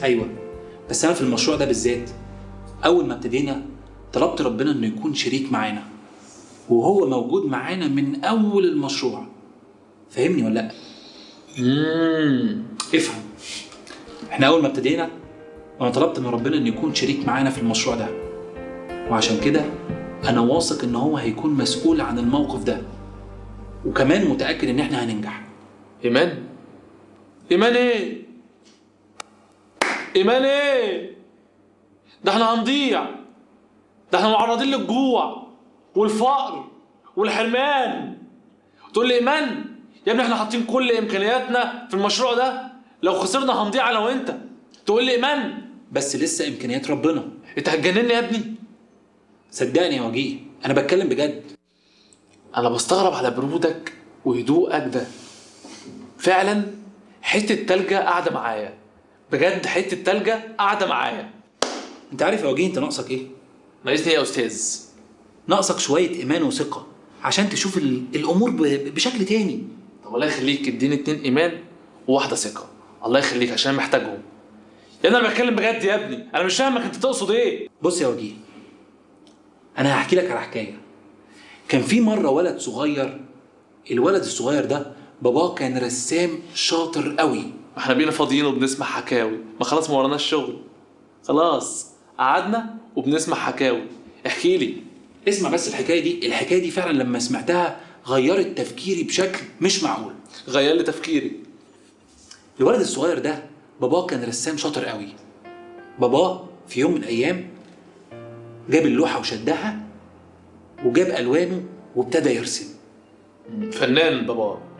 ايوه بس انا في المشروع ده بالذات اول ما ابتدينا طلبت ربنا انه يكون شريك معانا وهو موجود معانا من اول المشروع فاهمني ولا لا امم افهم احنا اول ما ابتدينا وانا طلبت من ربنا انه يكون شريك معانا في المشروع ده وعشان كده انا واثق ان هو هيكون مسؤول عن الموقف ده وكمان متاكد ان احنا هننجح ايمان ايمان ايه ايمان ايه ده احنا هنضيع ده احنا معرضين للجوع والفقر والحرمان تقول لي ايمان يا ابني احنا حاطين كل امكانياتنا في المشروع ده لو خسرنا هنضيع انا وانت تقول لي ايمان بس لسه امكانيات ربنا انت هتجنني يا ابني صدقني يا وجيه انا بتكلم بجد انا بستغرب على برودك وهدوءك ده فعلا حته تلجة قاعده معايا بجد حته تلجة قاعده معايا انت عارف يا وجيه انت ناقصك ايه ناقصني ايه يا استاذ ناقصك شويه ايمان وثقه عشان تشوف ال- الامور ب- بشكل تاني طب الله يخليك اديني اتنين ايمان وواحده ثقه الله يخليك عشان محتاجهم يا ابني انا بتكلم بجد يا ابني انا مش فاهمك انت تقصد ايه بص يا وجيه انا هحكي لك على حكايه كان في مره ولد صغير الولد الصغير ده باباه كان رسام شاطر قوي ما احنا بينا فاضيين وبنسمع حكاوي ما خلاص ما وراناش شغل خلاص قعدنا وبنسمع حكاوي احكي لي اسمع بس الحكايه دي الحكايه دي فعلا لما سمعتها غيرت تفكيري بشكل مش معقول غير لي تفكيري الولد الصغير ده باباه كان رسام شاطر قوي باباه في يوم من الايام جاب اللوحه وشدها وجاب الوانه وابتدى يرسم فنان بابا